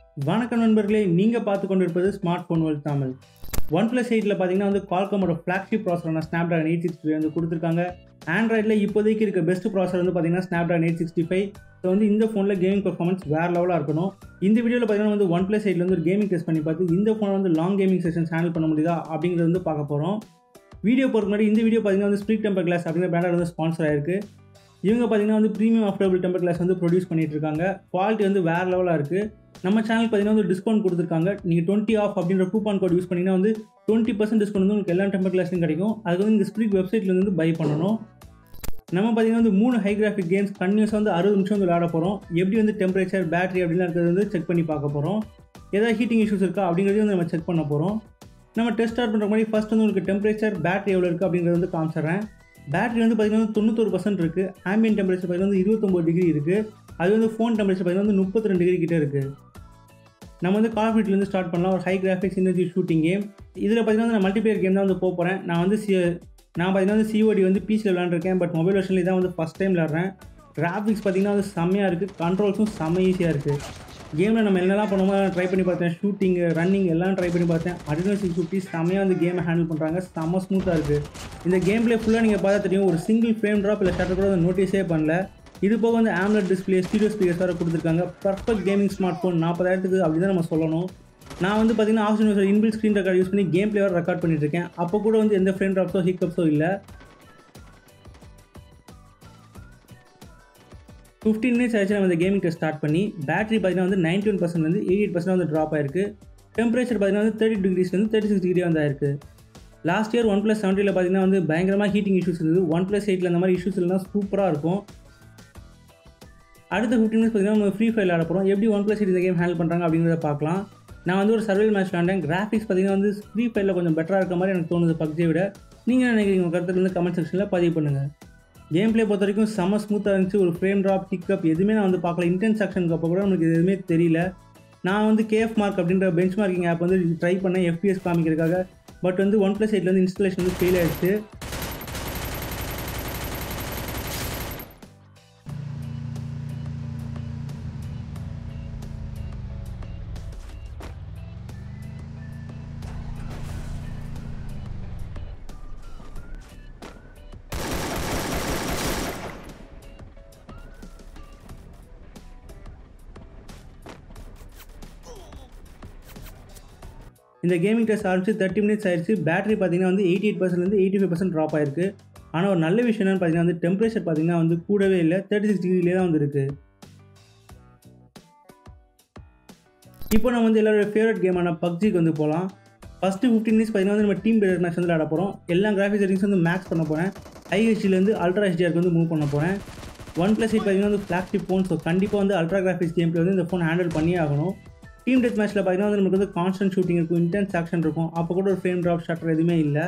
வணக்கம் நண்பர்களே நீங்கள் பார்த்து கொண்டிருப்பது smart phone world Tamil one plus எயிட்டில் பார்த்தீங்கன்னா வந்து கால்கமோட ஃப்ளாக்ஷிப் ப்ராசரான ஸ்னாப் ட்ராகன் எயிட் சிக்ஸ்டி வந்து கொடுத்துருக்காங்க ஆண்ட்ராய்டில் இப்போதைக்கு இருக்க பெஸ்ட் ப்ராசர் வந்து பார்த்தீங்கன்னா snapdragon eight sixty five so வந்து இந்த ஃபோனில் கேமிங் பர்ஃபார்மன்ஸ் வேறு லெவலாக இருக்கணும் இந்த வீடியோவில் பார்த்தீங்கன்னா வந்து ஒன் ப்ளஸ் எயிட்டில் வந்து ஒரு கேமிங் டெஸ்ட் பண்ணி பார்த்து இந்த ஃபோனை வந்து லாங் கேமிங் செஷன்ஸ் ஹேண்டில் பண்ண முடியுதா அப்படிங்கிறது வந்து பார்க்க போகிறோம் வீடியோ போகிறதுக்கு முன்னாடி இந்த வீடியோ பார்த்தீங்கன்னா வந்து ஸ்ப்ளிட் டெம்பர் கிளாஸ் அப்படிங்கிற பிராண்ட் வந்து ஸ்பான்சர் ஆயிருக்கு இவங்க பார்த்தீங்கன்னா வந்து ப்ரீமியம் அஃபோர்டபுள் டெம்பர் கிளாஸ் வந்து ப்ரொடியூஸ் பண்ணிட்டு இருக்காங்க குவாலிட்டி வந்து வேறு லெவலாக இருக்குது நம்ம சேனல் பார்த்தீங்கன்னா வந்து டிஸ்கவுண்ட் கொடுத்துருக்காங்க நீங்கள் டுவெண்ட்டி ஆஃப் அப்படின்ற கூப்பான் கோட் யூஸ் பண்ணிங்கன்னா வந்து டுவெண்ட்டி பர்சன்ட் டிஸ்கவுண்ட் வந்து உங்களுக்கு எல்லா டெம்பர் கிளாஸ்லையும் கிடைக்கும் அதுக்கு வந்து இந்த ஸ்ப்ளிட் வெப்சைட்லேருந்து வந்து பை பண்ணணும் நம்ம பார்த்தீங்கன்னா வந்து மூணு ஹை கிராஃபிக் கேம்ஸ் கன்யூஸாக வந்து அறுபது நிமிஷம் வந்து விளையாட போகிறோம் எப்படி வந்து டெம்பரேச்சர் பேட்டரி அப்படிலாம் இருக்கிறது வந்து செக் பண்ணி பார்க்க போகிறோம் ஏதாவது ஹீட்டிங் இஷ்யூஸ் இருக்கா அப்படிங்கிறதையும் வந்து நம்ம செக் பண்ண போகிறோம் நம்ம டெஸ்ட் ஸ்டார்ட் பண்ணுற மாதிரி ஃபஸ்ட் வந்து உங்களுக்கு டெம்பரேச்சர் பேட்டரி எவ்வளோ இருக்குது அப்படிங்கிறது வந்து காமிச்சிடுறேன் பேட்டரி வந்து பார்த்திங்கன்னா வந்து தொண்ணூத்தொரு பர்சன்ட் இருக்குது ஆம்பியன் டெம்பரேச்சர் பார்த்திங்கன்னா வந்து இருபத்தொம்பது டிகிரி இருக்குது அது வந்து ஃபோன் டெம்பரேச்சர் பார்த்திங்கன்னா வந்து முப்பத்தி ரெண்டு டிகிரி கிட்டே இருக்குது நம்ம வந்து கால் ஆஃப் டியூட்டிலேருந்து ஸ்டார்ட் பண்ணலாம் ஒரு high graphics energy shooting game இதில் பார்த்தீங்கன்னா நான் மல்டிபிளேயர் கேம் தான் வந்து போக போகிறேன் நான் வந்து சி நான் பார்த்தீங்கன்னா வந்து சிஓடி வந்து பிசியில் விளாண்டுருக்கேன் பட் மொபைல் வெர்ஷனில் தான் வந்து ஃபஸ்ட் டைம் விளாட்றேன் கிராஃபிக்ஸ் பார்த்தீங்கன்னா வந்து செம்மையாக இருக்குது கண்ட்ரோல்ஸும் செம்ம ஈஸியாக இருக்குது கேமில் நம்ம என்னெல்லாம் பண்ணுமோ ட்ரை பண்ணி பார்த்தேன் ஷூட்டிங் ரன்னிங் எல்லாம் ட்ரை பண்ணி பார்த்தேன் அடினல் சிக்ஸ் ஃபிஃப்டி செம்மையாக வந்து கேமை ஹேண்டில் பண்ணுறாங்க செம்ம ஸ்மூத்தாக இருக்குது இந்த கேம் பிளே ஃபுல்லாக நீங்கள் பார்த்தா தெரியும் ஒரு சிங்கிள் ஃப்ரேம் ட்ராப் இல்லை ஷட்டர் கூட நோட்டீஸே பண்ணல இது போக வந்து ஆம்லெட் டிஸ்பிளே ஸ்டீரியோ ஸ்பீக்கர்ஸ் வேறு கொடுத்துருக்காங்க பர்ஃபெக்ட் கேமிங் ஸ்மார்ட் ஃபோன் நாற்பதாயிரத்துக்கு அப்படி தான் நம்ம சொல்லணும் நான் வந்து பார்த்தீங்கன்னா oxygen inbuilt screen record use பண்ணி கேம் பிளே ரெக்கார்ட் பண்ணிட்டு இருக்கேன் அப்போ கூட வந்து எந்த ஃப்ரேம் ட்ராப்ஸோ ஹிக்கப்ஸோ இல்லை ஃபிஃப்டீன் மினிட்ஸ் ஆச்சு நம்ம இந்த கேமிங் டெஸ்ட் ஸ்டார்ட் பண்ணி பேட்டரி பார்த்தீங்கன்னா வந்து நைன்டி ஒன் பர்சன்ட்லேருந்து எயிட்டி எயிட் பர்சன்ட் வந்து ட்ராப் ஆயிருக்கு டெம்பரேச்சர் பார்த்தீங்கன்னா வந்து தேர்ட்டி டிகிரிஸ்லேருந்து தேர்ட்டி சிக்ஸ் டிகிரி வந்து ஆயிருக்கு லாஸ்ட் இயர் ஒன் ப்ளஸ் செவன்ட்டியில் பார்த்தீங்கன்னா வந்து பயங்கரமாக ஹீட்டிங் இஷ்யூஸ் இருந்தது ஒன் ப்ளஸ் எயிட்டில் அந்த மாதிரி இஷ்யூஸ் இல்லைனா சூப்பராக இருக்கும் அடுத்த ஃபிஃப்டின் மினிட்ஸ் பார்த்தீங்கன்னா நம்ம ஃப்ரீ ஃபயர் ஆட போகிறோம் எப்படி ஒன் ப்ளஸ் எயிட் இந்த கேம் ஹேண்டில் பண்ணுறாங்க அப்படிங்கிறத பார்க்கலாம் நான் வந்து ஒரு சர்வைவல் மேட்ச் விளாண்டேன் கிராஃபிக்ஸ் பார்த்தீங்கன்னா வந்து ஃப்ரீ ஃபயரில் கொஞ்சம் பெட்டராக இருக்க மாதிரி எனக்கு தோணுது பப்ஜியை விட நீங்கள் என்ன நினைக்கிறீங்க உங்கள் கருத்துக்கு வந்து கமெண்ட் செக்ஷனில் பதிவு பண்ணுங்கள் கேம் பிளே பொறுத்த வரைக்கும் செம்ம ஸ்மூத்தாக இருந்துச்சு ஒரு ஃப்ரேம் ட்ராப் ஹிக்கப் எதுவுமே நான் வந்து பார்க்கல இன்டென்ஸ் ஆக்ஷனுக்கு அப்போ கூட நமக்கு எதுவுமே தெரியல நான் வந்து கேஎஃப் மார்க் அப்படின்ற பெஞ்ச் மார்க்கிங் ஆப் வந்து ட்ரை பண்ணேன் எஃபிஎஸ் காமிக்கிறதுக்காக பட் வந்து ஒன் ப்ளஸ் எயிட்டில் வந்து இன்ஸ்டலேஷன் வந்து ஃபெயில் ஆயிடுச்சு இந்த கேமிங் டெஸ்ட் ஆரம்பிச்சு தேர்ட்டி மினிட்ஸ் ஆயிடுச்சு பேட்டரி பார்த்தீங்கன்னா வந்து எயிட்டி எயிட் பர்சன்ட்லேருந்து எயிட்டி ஃபைவ் பர்சன்ட் ட்ராப் ஆயிருக்கு ஆனால் ஒரு நல்ல விஷயம் என்னன்னு பார்த்தீங்கன்னா வந்து டெம்பரேச்சர் பார்த்தீங்கன்னா வந்து கூடவே இல்லை தேர்ட்டி சிக்ஸ் டிகிரிலே தான் வந்து இருக்குது இப்போ நம்ம வந்து எல்லாரோட ஃபேவரட் கேமான பப்ஜிக்கு வந்து போகலாம் ஃபஸ்ட்டு ஃபிஃப்டின் மினிட்ஸ் பார்த்தீங்கன்னா வந்து நம்ம டீம் பேர் மேட்ச் வந்து விளாட போகிறோம் எல்லா கிராஃபிக்ஸ் செட்டிங்ஸ் வந்து மேக்ஸ் பண்ண போகிறேன் ஐஹெச்டிலேருந்து அல்ட்ரா ஹெச்டிஆருக்கு வந்து மூவ் பண்ண போகிறேன் ஒன் ப்ளஸ் எயிட் பார்த்தீங்கன்னா வந்து ஃப்ளாக்ஷிப் ஃபோன் ஸோ கண்டிப்பாக வந்து அல்ட்ரா கிராஃபிக்ஸ் கேம் வந்து இந்த ஃபோன் ஹேண்டில் பண்ணியே ஆகணும் டீம் டெத் மேட்ச்சில் பார்த்தீங்கன்னா வந்து நமக்கு வந்து கான்ஸ்டன்ட் ஷூட்டிங் இருக்கும் இன்டென்ஸ் ஆக்ஷன் இருக்கும் அப்போ கூட ஒரு ஃப்ரேம் ட்ராப் ஷட்டர் எதுவுமே இல்லை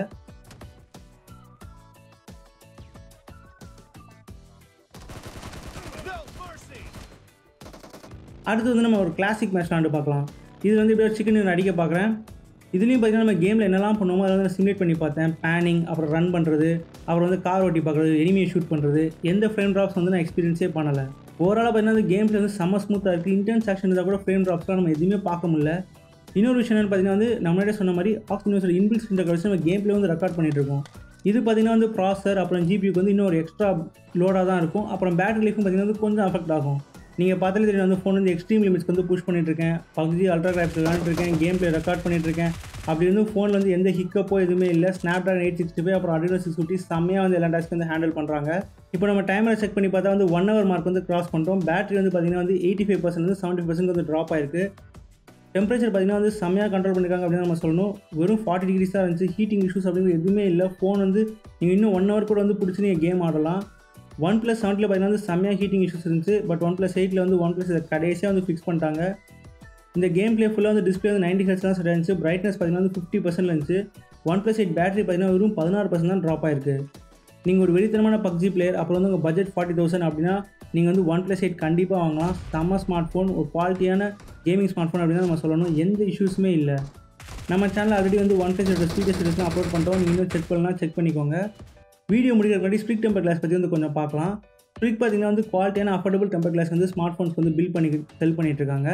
அடுத்து வந்து நம்ம ஒரு கிளாசிக் மேட்ச் விளாண்டு பார்க்கலாம் இது வந்து இப்படி ஒரு சிக்கன் அடிக்க பார்க்குறேன் இதுலேயும் பார்த்தீங்கன்னா நம்ம கேமில் என்னெல்லாம் பண்ணுவோமோ அதை வந்து சிமுலேட் பண்ணி பார்த்தேன் பேனிங் அப்புறம் ரன் பண்ணுறது அப்புறம் வந்து கார் ஓட்டி பார்க்குறது எனிமியை ஷூட் பண்ணுறது எந்த ஃப்ரேம் ட்ராப்ஸ் வந்து நான் எக்ஸ்பீரியன்ஸே பண்ணலை ஓவராலாக பார்த்தீங்கன்னா அந்த கேம்ஸ் வந்து செம்ம ஸ்மூத்தாக இருக்குது இன்டென்ஸ் ஆக்ஷன் இருந்தால் கூட ஃப்ரேம் ட்ராப்ஸ்லாம் நம்ம எதுவுமே பார்க்க முடியல இன்னொரு விஷயம் என்னென்னு பார்த்தீங்கன்னா வந்து நம்மளே சொன்ன மாதிரி ஆக்சிஜன் இன்பில் ஸ்க்ரீன் வச்சு நம்ம கேம் பிளே வந்து ரெக்கார்ட் பண்ணிட்டு இருக்கோம் இது பார்த்தீங்கன்னா வந்து ப்ராசர் அப்புறம் ஜிபிக்கு வந்து இன்னும் ஒரு எக்ஸ்ட்ரா லோடாக தான் இருக்கும் அப்புறம் பேட்டரி லைஃபும் பார்த்தீங்கன்னா வந்து கொஞ்சம் அஃபெக்ட் ஆகும் நீங்கள் பார்த்தாலே தெரியும் வந்து ஃபோன் வந்து எக்ஸ்ட்ரீம் லிமிட்ஸ்க்கு வந்து புஷ் பண்ணிட்டு இருக்கேன் பப்ஜி அல்ட்ரா கிராஃபிக்ஸ் விளாண்டுருக்கேன் கேம் பிளே ரெக்கார்ட் பண்ணிட்டு இருக்கேன் அப்படி வந்து ஃபோனில் வந்து எந்த ஹிக்கப்போ எதுவுமே இல்லை snapdragon eight sixty five அப்புறம் அடினோ சிக்ஸ் ஃபிஃப்டி செம்மையாக வந்து எல்லா டாஸ்க்கு வந்து ஹேண்டில் பண்ணுறாங்க இப்போ நம்ம டைமரை செக் பண்ணி பார்த்தா வந்து ஒன் ஹவர் மார்க் வந்து கிராஸ் பண்ணுறோம் பேட்டரி வந்து பார்த்தீங்கன்னா வந்து எயிட்டி ஃபைவ் பர்சன்ட் வந்து செவன்ட்டி பர்சன்ட் வந்து ட்ராப் ஆயிருக்கு டெம்பரேச்சர் பார்த்தீங்கன்னா வந்து செம்மையாக கண்ட்ரோல் பண்ணியிருக்காங்க அப்படின்னு நம்ம சொல்லணும் வெறும் ஃபார்ட்டி டிகிரிஸ் தான் இருந்துச்சு ஹீட்டிங் இஷ்யூஸ் அப்படிங்கிறது எதுவுமே இல்லை ஃபோன் வந்து நீங்கள் இன்னும் ஒன் ஹவர் கூட வந்து பிடிச்சி நீங்கள் கேம் ஆடலாம் ஒன் ப்ளஸ் செவன்ட்டில் பார்த்தீங்கன்னா வந்து செம்மையாக ஹீட்டிங் இஷ்யூஸ் இருந்துச்சு பட் ஒன் ப்ளஸ் எயிட்டில் வந்து ஒன் ப்ளஸ் இதை கடைசியாக வந்து ஃபிக்ஸ் பண்ணிட்டாங்க இந்த கேம் பிளே ஃபுல்லாக வந்து டிஸ்பிளே வந்து நைன்டி ஹெட்ஸ் தான் செட் இருந்துச்சு பிரைட்னஸ் பார்த்தீங்கன்னா வந்து ஃபிஃப்டி பர்சன்ட் இருந்துச்சு ஒன் ப்ளஸ் எயிட் பேட்டரி பார்த்தீங்கன்னா வெறும் பதினாறு பர்சன்ட் தான் ட்ராப் ஆயிருக்கு நீங்கள் ஒரு வெறித்தனமான பப்ஜி பிளேயர் அப்புறம் வந்து உங்கள் பட்ஜெட் ஃபார்ட்டி தௌசண்ட் அப்படின்னா நீங்கள் வந்து ஒன் ப்ளஸ் எயிட் கண்டிப்பாக வாங்கலாம் செம்ம ஸ்மார்ட் ஃபோன் ஒரு குவாலிட்டியான கேமிங் ஸ்மார்ட் ஃபோன் அப்படின்னு நம்ம சொல்லணும் எந்த இஷ்யூஸுமே இல்லை நம்ம சேனல் ஆல்ரெடி வந்து ஒன் ப்ளஸ் எயிட் ஸ்பீக்கர் சீரிஸ்லாம் அப்லோட் பண்ணுறோம் நீங்கள் இன்னும் செக் பண்ணலாம் செக் பண்ணிக்கோங்க வீடியோ முடிக்கிறதுக்காண்டி ஸ்ப்ளிக் டெம்பர் கிளாஸ் பற்றி வந்து கொஞ்சம் பார்க்கலாம் ஸ்ப்ளிக் பார்த்தீங்கன்னா வந்து குவாலிட்டியான அஃபோர்டபுள் டெம்பர் கிளாஸ் வந்து ஸ்மார்ட் ஃபோன்ஸ் வந்து பில் பண்ணி செல் பண்ணிட்டு இருக்காங்க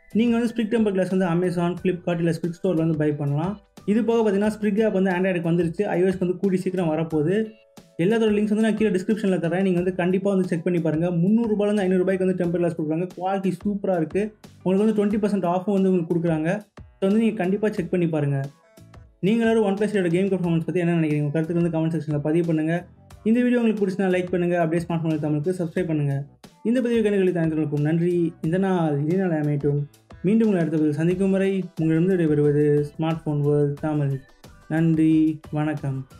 நீங்கள் வந்து ஸ்ப்ரிக் டெம்பர் கிளாஸ் வந்து அமேசான் ஃப்ளிப்கார்ட் இல்லை ஸ்ப்ரிக் ஸ்டோரில் வந்து பை பண்ணலாம் இது போக பார்த்தீங்கன்னா ஸ்ப்ரிக் ஆப் வந்து ஆண்ட்ராய்டுக்கு வந்துருச்சு ஐஓஎஸ்க்கு வந்து கூடி சீக்கிரம் வரப்போகுது எல்லாத்தோட லிங்க்ஸ் வந்து நான் கீழே டிஸ்கிரிப்ஷனில் தரேன் நீங்கள் வந்து கண்டிப்பாக வந்து செக் பண்ணி பாருங்கள் முந்நூறுபாலேருந்து ஐநூறுபாய்க்கு வந்து டெம்பர் கிளாஸ் கொடுக்குறாங்க குவாலிட்டி சூப்பராக இருக்குது உங்களுக்கு வந்து டுவெண்ட்டி பர்சன்ட் ஆஃபும் வந்து உங்களுக்கு கொடுக்குறாங்க ஸோ வந்து நீங்கள் கண்டிப்பாக செக் பண்ணி பாருங்கள் நீங்கள் எல்லாரும் ஒன் ப்ளஸ் கேம் பர்ஃபார்மன்ஸ் பற்றி என்ன நினைக்கிறீங்க உங்கள் கருத்துக்கு வந்து கமெண்ட் செக்ஷனில் பதிவு பண்ணுங்கள் இந்த வீடியோ உங்களுக்கு பிடிச்சினா லைக் பண்ணுங்கள் அப்படியே ஸ்மார்ட் ஃபோன் தமிழுக்கு சப்ஸ்கிரைப் பண்ணுங்கள் இந்த பதிவு கணிகளை தனித்தவர்களுக்கும் நன்றி இந்த நாள் இதே நாள் அமையட்டும் மீண்டும் உங்களை அடுத்த பதிவில் சந்திக்கும் வரை உங்களிடம் விடைபெறுவது ஸ்மார்ட் ஃபோன் வேர்ல்ட் தமிழ் நன்றி வணக்கம்